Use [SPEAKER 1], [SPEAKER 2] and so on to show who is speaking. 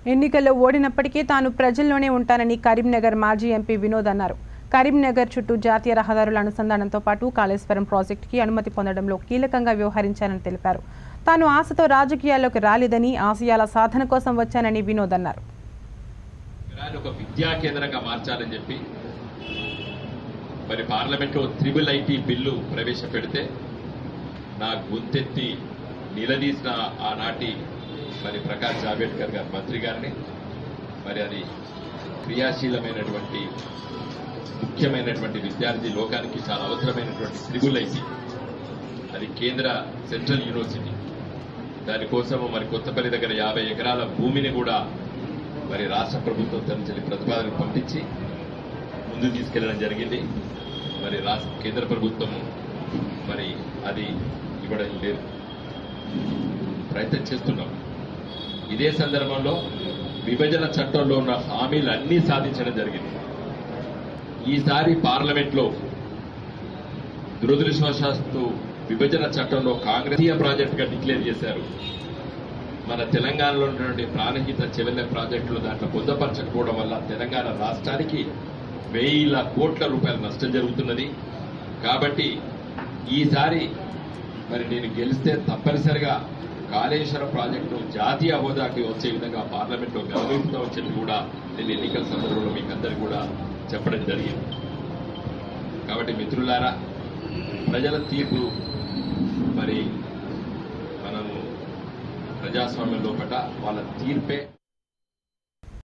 [SPEAKER 1] ఎన్నికల్లో ఓడినప్పటికీ తాను ప్రజల్లోనే ఉంటానని కరీంనగర్ మాజీ ఎంపీ వినోద్ అన్నారు కరీంనగర్ చుట్టూ జాతీయ రహదారుల అనుసంధానంతో పాటు కాళేశ్వరం ప్రాజెక్టుకి అనుమతి పొందడంలో కీలకంగా వ్యవహరించానని తెలిపారు తాను ఆశతో రాజకీయాల్లోకి రాలేదని ఆశయాల సాధన కోసం వచ్చానని వినోద్ అన్నారు
[SPEAKER 2] నగరాన్ని ఒక విద్యా కేంద్రంగా మార్చాలని చెప్పి మరి పార్లమెంట్ లో త్రిబుల్ ఐటీ బిల్లు ప్రవేశపెడితే నా గొంతెత్తి నిలదీసిన ఆనాటి మరి ప్రకాష్ జావడేకర్ గారు మంత్రి గారిని మరి అది క్రియాశీలమైనటువంటి ముఖ్యమైనటువంటి విద్యార్థి లోకానికి చాలా అవసరమైనటువంటి త్రిబుల్ ఐటీ అది కేంద్ర సెంట్రల్ యూనివర్సిటీ దానికోసము మరి కొత్తపల్లి దగ్గర యాభై ఎకరాల భూమిని కూడా మరి రాష్ట్ర ప్రభుత్వం తరలి ప్రతిపాదన పంపించి ముందుకు తీసుకెళ్లడం జరిగింది మరి రాష్ట్ర కేంద్ర ప్రభుత్వం మరి అది ఇవ్వడం లేదు ప్రయత్నం చేస్తున్నాం ఇదే సందర్భంలో విభజన చట్టంలో ఉన్న హామీలు అన్నీ సాధించడం జరిగింది ఈసారి పార్లమెంట్ లో దురదృష్టవశాత్తు విభజన చట్టంలో కాంగ్రెస్ ప్రాజెక్ట్ గా డిక్లేర్ చేశారు మన తెలంగాణలో ఉన్నటువంటి ప్రాణహిత చెవెల్లె ప్రాజెక్టులు దాంట్లో పొందపరచకపోవడం వల్ల తెలంగాణ రాష్ట్రానికి వేల కోట్ల రూపాయల నష్టం జరుగుతున్నది కాబట్టి ఈసారి మరి నేను గెలిస్తే తప్పనిసరిగా కాళేశ్వరం ప్రాజెక్టు జాతీయ హోదాకి వచ్చే విధంగా పార్లమెంట్లో గౌరవిస్తామని చెప్పి కూడా నేను ఎన్నికల సందర్భంలో మీకు అందరికీ కూడా చెప్పడం జరిగింది కాబట్టి మిత్రులారా ప్రజల తీర్పు మరి మనము ప్రజాస్వామ్యం లోపల వాళ్ళ తీర్పే